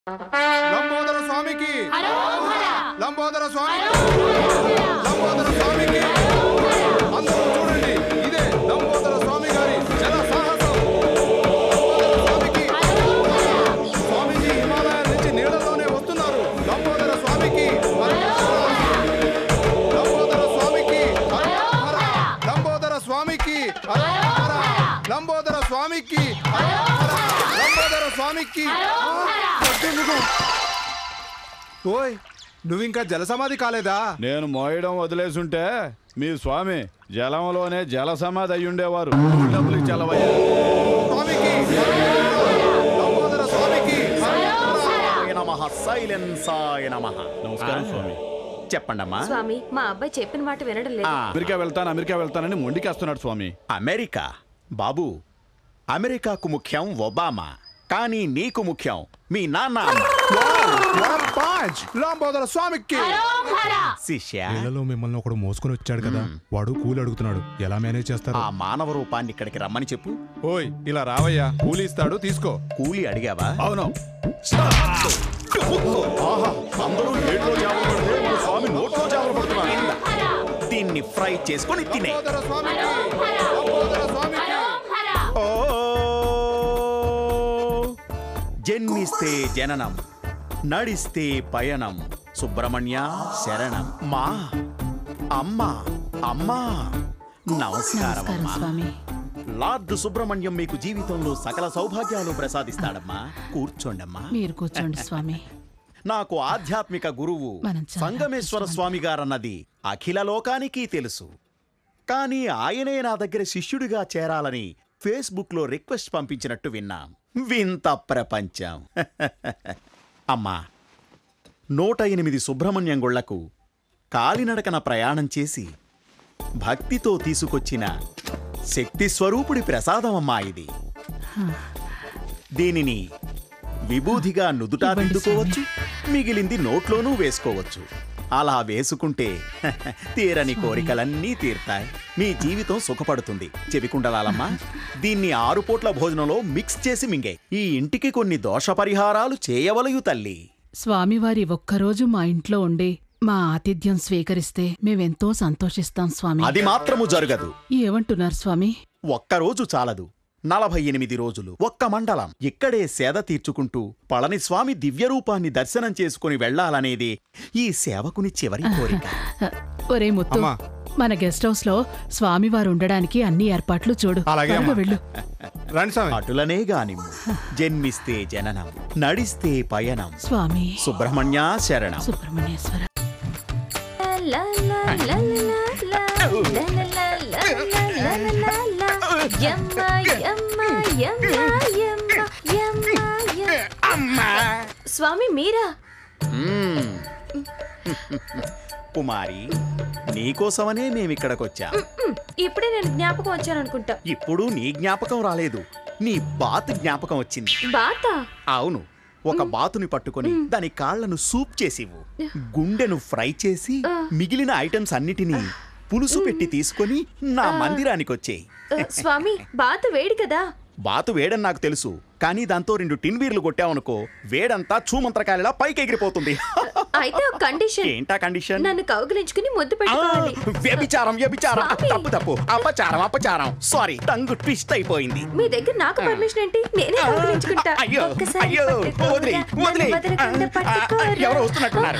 లంబోదర స్వామికి లంబోదర స్వామికి లంబోదర స్వామికి అందరూ చూడండి ఇదే లంబోదర స్వామి గారి జల సాహసం లంబోదర స్వామికి స్వామీజీ హిమాలయాల నుంచి నీళ్ళలోనే వస్తున్నారు లంబోదర స్వామికి లంబోదర స్వామికి లంబోదర స్వామికి లంబోదర స్వామికి లంబోదర స్వామికి ఓయ్ నువ్వింకా జల సమాధి కాలేదా నేను మోయడం వదిలేసుంటే మీ స్వామి జలంలోనే జల సమాధి అయి ఉండేవారు డబ్బులు చల్లవయ్యా స్వామికి లంబోదర స్వామికి నమః సైలెన్సాయ నమః నమస్కారం స్వామి చెప్పండమ్మా స్వామి మా అబ్బాయి చెప్పిన మాట వినడం లేదు ఆ, అమెరికా వెళ్తాను అమెరికా వెళ్తానని మొండికేస్తున్నాడు స్వామి అమెరికా బాబు అమెరికాకు ముఖ్యం ఒబామా కానీ నీకు ముఖ్యం మీ నాన్న పంచ్ లంబోదర స్వామికి శిష్య ఇళ్లలో మిమ్మల్ని ఒకడు మోసుకొని వచ్చాడు కదా వాడు కూలి అడుగుతున్నాడు ఎలా మేనేజ్ చేస్తారు ఆ మానవ రూపాన్ని ఇక్కడికి రమ్మని చెప్పు ఓయ్ ఇలా రావయ్యా కూలి ఇస్తాడు తీసుకో కూలి అడిగావా అవును ఆహా, అందరూ ఏట్లో జావలు పడితే ఇప్పుడు స్వామి నోట్లో జావలు పడుతున్నారు దీన్ని ఫ్రై చేసుకొని తినే లంబోదర స్వామికి లంబోదర స్వామికి ఓ జన్మిస్తే జననం నడిస్తే పయనం సుబ్రహ్మణ్య శరణం మా అమ్మ అమ్మా నమస్కారం నమస్కారం అమ్మా స్వామి లార్డ్ సుబ్రహ్మణ్యం మీకు జీవితంలో సకల సౌభాగ్యాలు ప్రసాదిస్తాడమ్మా కూర్చోండమ్మా మీరు కూర్చోండి స్వామి నాకు ఆధ్యాత్మిక గురువు మనం చాలా సంగమేశ్వర స్వామి గారన్నది అఖిల లోకానికి తెలుసు కానీ ఆయనే నా దగ్గర శిష్యుడిగా చేరాలని ఫేస్బుక్లో రిక్వెస్ట్ పంపించినట్టు విన్నాం వింత ప్రపంచం అమ్మా నూట ఎనిమిది సుబ్రహ్మణ్యం గుళ్లకు కాలినడకన ప్రయాణం చేసి భక్తితో తీసుకొచ్చిన శక్తి స్వరూపుడి ప్రసాదమమ్మా ఇది దీనిని విభూధిగా నుదుటా ఇవ్వండి దిద్దుకోవచ్చు మిగిలింది నోట్లోనూ వేసుకోవచ్చు అలా వేసుకుంటే తీరని కోరికలన్నీ తీర్తాయి మీ జీవితం సుఖపడుతుంది చెవికుండలాలమ్మా దీన్ని ఆరు పూట్ల భోజనంలో మిక్స్ చేసి మింగే ఈ ఇంటికి కొన్ని దోష పరిహారాలు చేయవలయు తల్లి స్వామివారి ఒక్కరోజు మా ఇంట్లో ఉండి మా ఆతిథ్యం స్వీకరిస్తే మేమెంతో సంతోషిస్తాం స్వామి అది మాత్రము జరగదు ఏమంటున్నారు స్వామి ఒక్కరోజు చాలదు నలభై ఎనిమిది రోజులు ఒక్క మండలం ఇక్కడే సేద తీర్చుకుంటూ పళనిస్వామి దివ్యరూపాన్ని దర్శనం చేసుకుని వెళ్ళాలనేది ఈ సేవకుని చివరి కోరిక అ, ఒరే ముత్తు అమ్మా. మన గెస్ట్ హౌస్ లో స్వామివారు ఉండడానికి అన్ని ఏర్పాట్లు చూడు అలాగే త్వరగా అమ్మా. వెళ్ళు రండి స్వామి అటులనే గానిమ్ము జన్మిస్తే జననం నడిస్తే పయనం స్వామి సుబ్రహ్మణ్య శరణం సుబ్రహ్మణ్యేశ్వర లా, లా, లా, లా, లా, లా, లా, లా, లా, లా, లా, లా, లా. యమ్మ, యమ్మ, యమ్మ, యమ్మ, యమ్మ, యమ్మ. స్వామి మీరా మ్మ్. కుమారి నీకోసమనే మేమిక్కడికొచ్చాం మ్, ఇప్పుడే నేను జ్ఞాపకం వచ్చాను అనుకుంటా ఇప్పుడు నీ జ్ఞాపకం రాలేదు నీ బాత్ జ్ఞాపకం వచ్చింది బాత అవును ఒక బాతుని పట్టుకొని దాని కాళ్లను సూప్ చేసివు గుండెను ఫ్రై చేసి మిగిలిన ఐటమ్స్ అన్నిటినీ పులుసు పెట్టి తీసుకొని నా మందిరానికి వచ్చేయి స్వామి బాత వేడి కదా బాతు వేడని నాకు తెలుసు కానీ దాంతో రెండు టిన్ బీర్లు కొట్టావనుకో వేడంతా చూమంత్రకాయలా పైకి ఎగిరిపోతుంది అయితే ఒక కండిషన్ ఏంటా కండిషన్ నన్ను కౌగిలించుకుని ముద్దు ఆ, పెట్టుకోవాలి వ్యభిచారం వ్యభిచారం స్వామి. తప్పు తప్పు అపచారం అపచారం సారీ టంగ్ ట్విస్ట్ అయిపోయింది మీ దగ్గర నాకు పర్మిషన్ ఏంటి నేనే కౌగిలించుకుంటా అయ్యో ఒక్కసారి అయ్యో పట్టుకోరా, వదిలే నన్ను వదిలే వదలకుండా ఆ, ఆ, పట్టుకోరా. ఎవరో వస్తున్నట్టున్నారు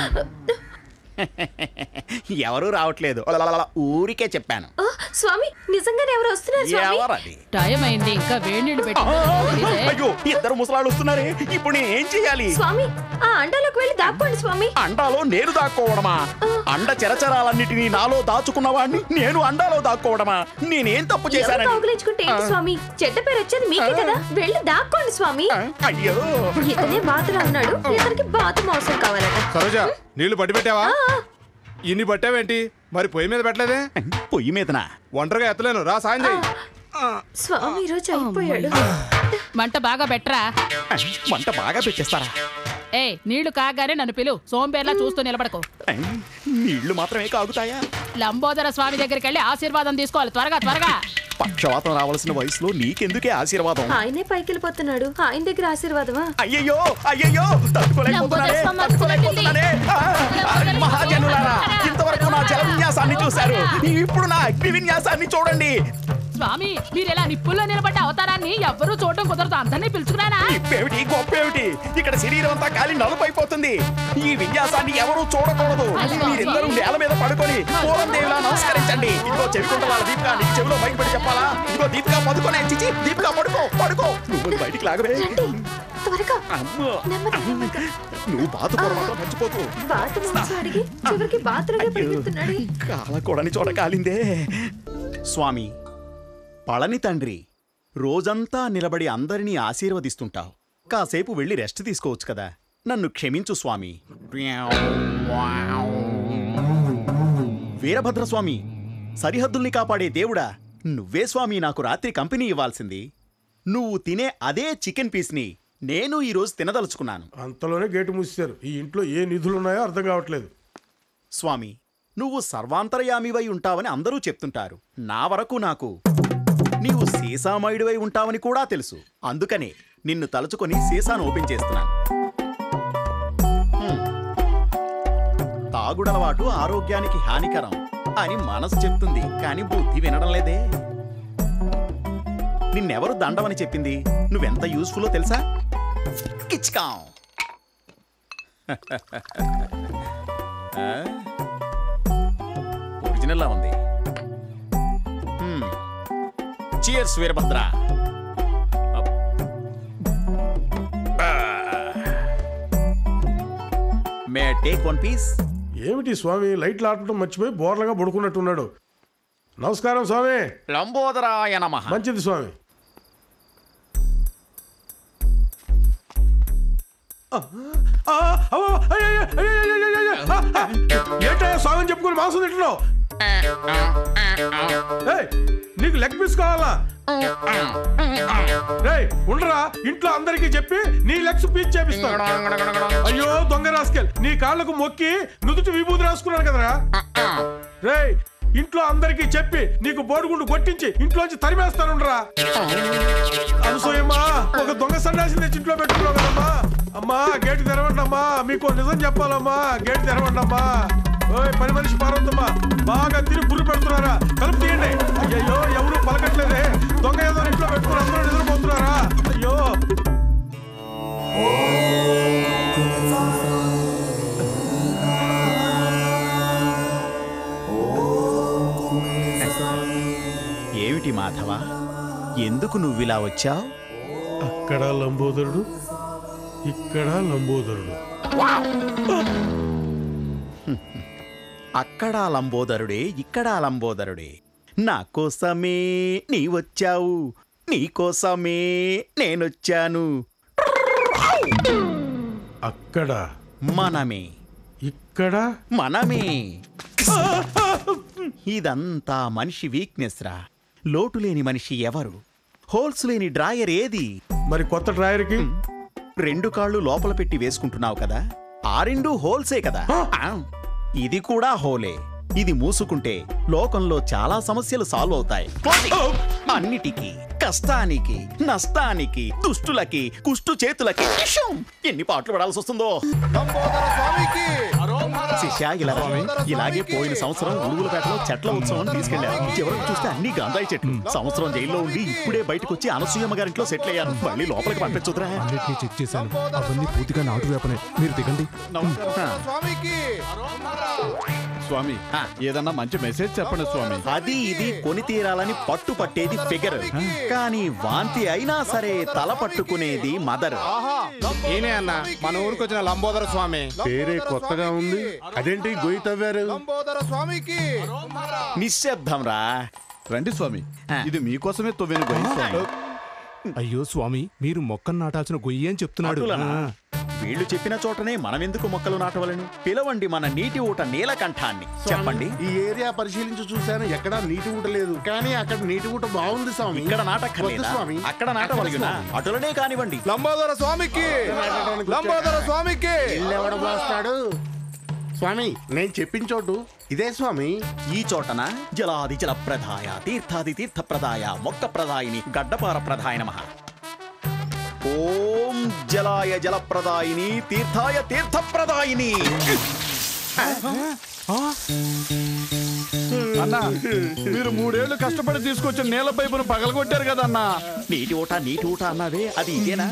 ఎవరు రావట్లేదు లలలల, ఊరికే చెప్పాను ఆ, స్వామి నిజంగానే ఎవరు వస్తున్నారు స్వామి ఎవరది టైం అయింది ఇంకా వేడి నీళ్ళు ఆ, పెట్టి అయ్యో ఇద్దరు ముసలాళ్ళు వస్తున్నారే ఇప్పుడు నేను ఏం చేయాలి స్వామి ఆ అండాలోకి వెళ్ళి దాక్కోండి స్వామి అండాలో నేను దాక్కోవడమా అండ చెరచరాలన్నిటినీ నాలో దాచుకున్నవాడిని నేను అండాలో దాక్కోవడమా నేనేం తప్పు ఎవరు చేశానని కౌగిలించుకుంటే ఏంటి స్వామి చెడ్డ పేరు వచ్చేది మీకే కదా వెళ్ళి దాక్కోండి స్వామి ఆ, అయ్యో ఇతనే బాతులో ఉన్నాడు ఇతనికి బాతు మోసం కావాలట సరోజ నీళ్లు పట్టి పెట్టావా ఇన్ని పట్టావేంటి మరి పొయ్యి మీద పెట్టలేదే పొయ్యి మీదనా ఒంటరిగా ఎత్తలేను రా సాయం చేయి స్వామి ఈరోజు అయిపోయాడు మంట బాగా బెట్రా వంట బాగా పెట్టేస్తారా ఏ నీళ్లు కాగానే నన్ను పిలు సోంబేర్లా చూస్తూ నిలబడకు ఐ, నీళ్లు మాత్రమే కాగుతాయా లంబోదర స్వామి దగ్గరికి వెళ్ళి ఆశీర్వాదం తీసుకోవాలి త్వరగా త్వరగా పక్షవాతం రావాల్సిన వయసులో నీకెందుకే ఆశీర్వాదం ఆయనే పైకి వెళ్ళిపోతున్నాడు ఆయన దగ్గర ఆశీర్వాదమా అయ్యయ్యో అయ్యయ్యో తట్టుకోలేకపోతున్నానే, లంబోదర స్వామి తట్టుకోలేకపోతున్నానే. ఆ, ఆ, మహాజనులారా ఇంతవరకు నా జల విన్యాసాన్ని చూశారు ఇప్పుడు నా అగ్ని విన్యాసాన్ని చూడండి స్వామి మీరెలా నిప్పుల్లో నిలబడ్డ అవతారాన్ని ఎవ్వరూ చూడటం కుదరదు అందరినీ పిలుచుకురానా ఇప్పేమిటి గొప్పేమిటి ఇక్కడ శరీరం అంతా కాలి నలుపైపోతుంది ఈ విన్యాసాన్ని ఎవరూ చూడకూడదు మీరిద్దరూ నేల మీద పడుకొని పూలం దేవిలా నమస్కరించండి ఇదిగో చెవికుంట వాళ్ళ దీపిక నీకు చెవిలో బయటపడి చెప్పాలా ఇదిగో దీపిక పడుకోనే చిచి దీపిక పడుకో పడుకో నువ్వు బయటికి లాగవే రండి త్వరగా అమ్మో నెమ్మది నెమ్మదిగా నువ్వు బాతు పొరపాటు మర్చిపోతూ బాత్ మంచు అడిగి చివరికి బాత్రూమే పరిగెడుతున్నాడు కాలకూడని చోట కాలిందే స్వామి పళని తండ్రి రోజంతా నిలబడి అందరినీ ఆశీర్వదిస్తుంటావు కాసేపు వెళ్ళి రెస్ట్ తీసుకోవచ్చు కదా నన్ను క్షమించు స్వామి వీరభద్ర స్వామి సరిహద్దుల్ని కాపాడే దేవుడా నువ్వే స్వామి నాకు రాత్రి కంపెనీ ఇవ్వాల్సింది నువ్వు తినే అదే చికెన్ పీస్ని నేను ఈరోజు తినదలుచుకున్నాను అంతలోనే గేటు మూసేశారు ఈ ఇంట్లో ఏ నిధులు ఉన్నాయో అర్థం కావట్లేదు స్వామి నువ్వు సర్వాంతర్యామివై ఉంటావని అందరూ చెప్తుంటారు నా వరకు నాకు నీవు సీసామయుడివై ఉంటావని కూడా తెలుసు అందుకనే నిన్ను తలుచుకొని సీసాను ఓపెన్ చేస్తున్నాను హ్మ్. తాగుడలవాటు ఆరోగ్యానికి హానికరం అని మనసు చెప్తుంది కానీ బుద్ధి వినడం లేదే నిన్నెవరు దండమని చెప్పింది నువ్వెంత యూస్ఫుల్లో తెలుసా కిచ్కాం ఒరిజినల్లా ఉంది cheers Veerabhadra may take one piece ఏమిటి స్వామి లైట్లు ఆపడం మర్చిపోయి బోర్లగా పడుకున్నట్టున్నాడు నమస్కారం స్వామి లంబోదరాయ నమః మంచిది స్వామి ఆ, ఆ, అవ్వ, అయ్య, అయ్య, అయ్య, అయ్య, అయ్య, అయ్య, ఆ, ఆ. ఏంటయ్యా స్వామి అని చెప్పుకొని మాంసం తింటున్నావు ఏయ్, నీకు లెగ్ పీస్ కావాలా రేయ్ ఉండరా ఇంట్లో అందరికీ చెప్పి నీ లెగ్స్ పీస్ చేపిస్తాను అయ్యో దొంగ రాసుకెల్ నీ కాళ్ళకు మొక్కి నుదుటి విభూతి రాసుకున్నాను కదరా రేయ్ ఇంట్లో అందరికీ చెప్పి నీకు బోడిగుండు కొట్టించి ఇంట్లోంచి తరిమేస్తానుండ్రా అనసూయమ్మా ఒక దొంగ సన్యాసి తెచ్చి ఇంట్లో పెట్టుకున్నావు కదమ్మా అమ్మా గేటు తెరవండి అమ్మా మీకు నిజం చెప్పాలమ్మా గేటు తెరవండి అమ్మా ఓయ్ పని మనిషి పార్వతమ్మా బాగా తిరిగి బుర్రు పెడుతున్నారా కలుపు తీయండి అయ్యో ఎవరు పలకట్లేదే దొంగ ఏదో ఇంట్లో పెట్టుకుని అందరూ నిద్రపోతున్నారా అయ్యో ఏమిటి మాధవ ఎందుకు నువ్విలా వచ్చావు అక్కడ లంబోదరుడు ఇక్కడ లంబోదరుడు అక్కడ లంబోదరుడే ఇక్కడ లంబోదరుడే నా కోసమే నీ వచ్చావు నీ కోసమే నేనొచ్చాను అక్కడ మనమే ఇక్కడ మనమే ఇదంతా మనిషి వీక్నెస్ రా లోటు లేని మనిషి ఎవరు హోల్స్ లేని డ్రాయర్ ఏది మరి కొత్త డ్రాయర్కి రెండు కాళ్ళు లోపల పెట్టి వేసుకుంటున్నావు కదా ఆ రెండు హోల్సే కదా ఆ, ఇది కూడా హోలే ఇది మూసుకుంటే లోకంలో చాలా సమస్యలు సాల్వ్ అవుతాయి అన్నిటికీ కష్టానికి నష్టానికి దుష్టులకి కుష్టు చేతులకి షుం! ఎన్ని పాటలు పడాల్సి వస్తుందో శిష్య ఇలా రా. ఇలాగే పోయిన సంవత్సరం ఉడుగులపేటలో చెట్ల ఉత్సవం తీసుకెళ్లారు చివరికి చూస్తే అన్ని గాంధాయి చెట్లు సంవత్సరం జైల్లో ఉండి ఇప్పుడే బయటకు వచ్చి అనసూయమ్మ గారింట్లో సెటిల్ అయ్యారు మళ్ళీ లోపలికి పంపించుద్రా అన్నిటినీ చెక్ చేశాను అవన్నీ పూర్తిగా నాటు వేపనే మీరు దిగండి స్వామి ఆ. ఏదన్నా మంచి మెసేజ్ చెప్పండి స్వామి అది ఇది కొని తీరాలని పట్టు పట్టేది ఫిగర్ కానీ వాంతి అయినా సరే తల పట్టుకునేది మదర్ ఈయనే అన్న మన ఊరికి వచ్చిన లంబోదర స్వామి పేరే కొత్తగా ఉంది అదేంటి గొయ్యి తవ్వారు నిశ్శబ్దం రా రండి స్వామి ఆ. ఇది మీకోసమే తొవ్విన గొయ్యి స్వామి అయ్యో స్వామి మీరు మొక్కను నాటాల్సిన గొయ్యి అని చెప్తున్నాడు అటులనా? ఆ. వీళ్ళు చెప్పిన చోటనే మనం ఎందుకు మొక్కలు నాటవలను పిలవండి మన నీటి ఊట నీలకంఠాన్ని చెప్పండి ఈ ఏరియా పరిశీలించి చూశాను ఎక్కడా నీటి ఊట లేదు కానీ అక్కడ నీటి ఊట బాగుంది స్వామి ఇక్కడ నాటక్కర్లేదా వద్దు స్వామి. అక్కడ నాటవలగునా అటులనే కానివ్వండి లంబోదర స్వామికి లంబోదర స్వామికి ఎవడ పోస్తాడు స్వామి నేను చెప్పిన చోటు ఇదే స్వామి ఈ చోటన జలాది జల ప్రదాయ తీర్థాది తీర్థ ప్రదాయ మొక్క ప్రదాయిని గడ్డపార ప్రదాయ నమ ఓం జలాయ జల ప్రదాయిని తీర్థాయ తీర్థ ప్రదాయిని అన్నా మీరు మూడేళ్లు కష్టపడి తీసుకొచ్చిన నీళ్ళ పైపును పగలగొట్టారు కదా అన్నా నీటి ఊట నీటి ఊట అన్నావే అది ఇదేనా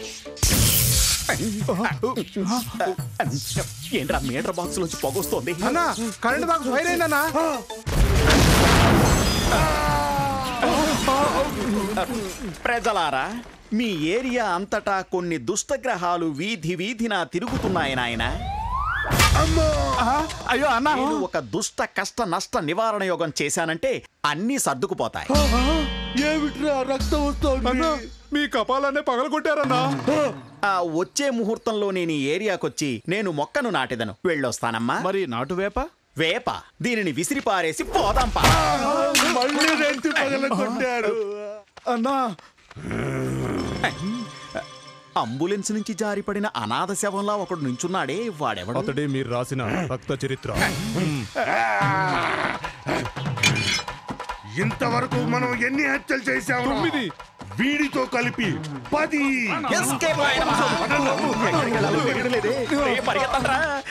ఏంట్రా మీటర్ బాక్స్ నుంచి పొగొస్తోంది అన్నా కరెంట్ బాక్స్ ఫైర్ అయిందన్నా ప్రజలారా మీ ఏరియా అంతటా కొన్ని దుష్టగ్రహాలు వీధి వీధిన తిరుగుతున్నాయి నాయన ఆ, అయ్యో అన్నా నేను ఒక దుష్ట కష్ట నష్ట నివారణ యోగం చేశానంటే అన్నీ సర్దుకుపోతాయి ఏమిట్రా రక్తం వస్తోంది మీ కపాలనే పగలగొట్టారన్నా ఆ వచ్చే ముహూర్తంలో నేను ఈ ఏరియాకొచ్చి నేను మొక్కను నాటెదను వెళ్ళొస్తానమ్మా మరి నాటు వేప వేప దీనిని విసిరిపారేసి పోదాం పా మళ్ళీ రెత్తి పగల కొట్టారు అన్నా అంబులెన్స్ నుంచి జారిపడిన అనాథ శవంలా ఒకడు నుంచున్నాడే వాడెవడు అతడే మీరు రాసిన రక్త చరిత్ర ఇంతవరకు మనం ఎన్ని హత్యలు చేశాము తొమ్మిది. వీడితో కలిపి పది ఎస్కేప్ ఆయన మహా. ఎక్కడికి వెళ్ళాలో తెలియలేదే. రే, పరిగెత్తండ్రా.